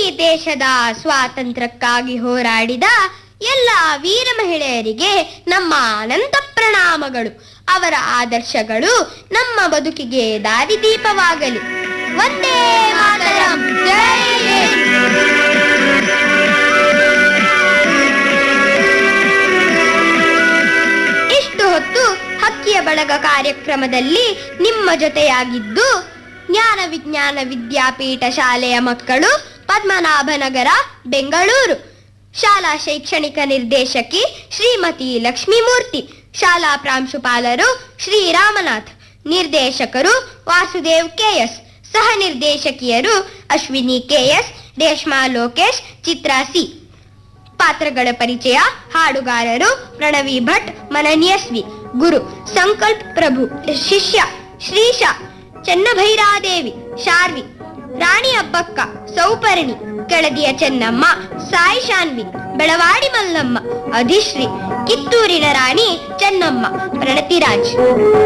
ದೇಶದ ಸ್ವಾತಂತ್ರ್ಯಕ್ಕಾಗಿ ಹೋರಾಡಿದ ಎಲ್ಲ ವೀರ ಮಹಿಳೆಯರಿಗೆ ನಮ್ಮ ಅನಂತ ಪ್ರಣಾಮಗಳು ಅವರ ಆದರ್ಶಗಳು ನಮ್ಮ ಬದುಕಿಗೆ ದಾರಿದೀಪವಾಗಲಿ ಒಂದೇ ಮಾತರಂ ಜೈ ಹಿಂದ್. ಇಷ್ಟು ಹೊತ್ತು ಹಕ್ಕಿಯ ಬಳಗ ಕಾರ್ಯಕ್ರಮದಲ್ಲಿ ನಿಮ್ಮ ಜೊತೆಯಾಗಿದ್ದು ಜ್ಞಾನ ವಿಜ್ಞಾನ ವಿದ್ಯಾಪೀಠ ಶಾಲೆಯ ಮಕ್ಕಳು ಪದ್ಮನಾಭನಗರ ಬೆಂಗಳೂರು ಶಾಲಾ ಶೈಕ್ಷಣಿಕ ನಿರ್ದೇಶಕಿ ಶ್ರೀಮತಿ ಲಕ್ಷ್ಮೀಮೂರ್ತಿ ಶಾಲಾ ಪ್ರಾಂಶುಪಾಲರು ಶ್ರೀ ರಾಮನಾಥ್ ನಿರ್ದೇಶಕರು ವಾಸುದೇವ್ ಕೆಎಸ್ ಸಹ ನಿರ್ದೇಶಕಿಯರು ಅಶ್ವಿನಿ ಕೆಎಸ್ ರೇಷ್ಮಾ ಲೋಕೇಶ್ ಚಿತ್ರಾ ಸಿ ಪಾತ್ರಗಳ ಪರಿಚಯ ಹಾಡುಗಾರರು ಪ್ರಣವಿ ಭಟ್ ಮನನ್ಯಸ್ವಿ ಗುರು ಸಂಕಲ್ಪ್ ಪ್ರಭು ಶಿಷ್ಯ ಶ್ರೀಶ ಚನ್ನಭೈರಾದೇವಿ ಶಾರ್ವಿ ರಾಣಿ ಅಬ್ಬಕ್ಕ ಸೌಪರ್ಣಿ ಕೆಳದಿಯ ಚೆನ್ನಮ್ಮ ಸಾಯಿ ಶಾನ್ವಿ ಬೆಳವಾಡಿ ಮಲ್ಲಮ್ಮ ಅಧಿಶ್ರೀ ಕಿತ್ತೂರಿನ ರಾಣಿ ಚೆನ್ನಮ್ಮ ಪ್ರಣತಿರಾಜ್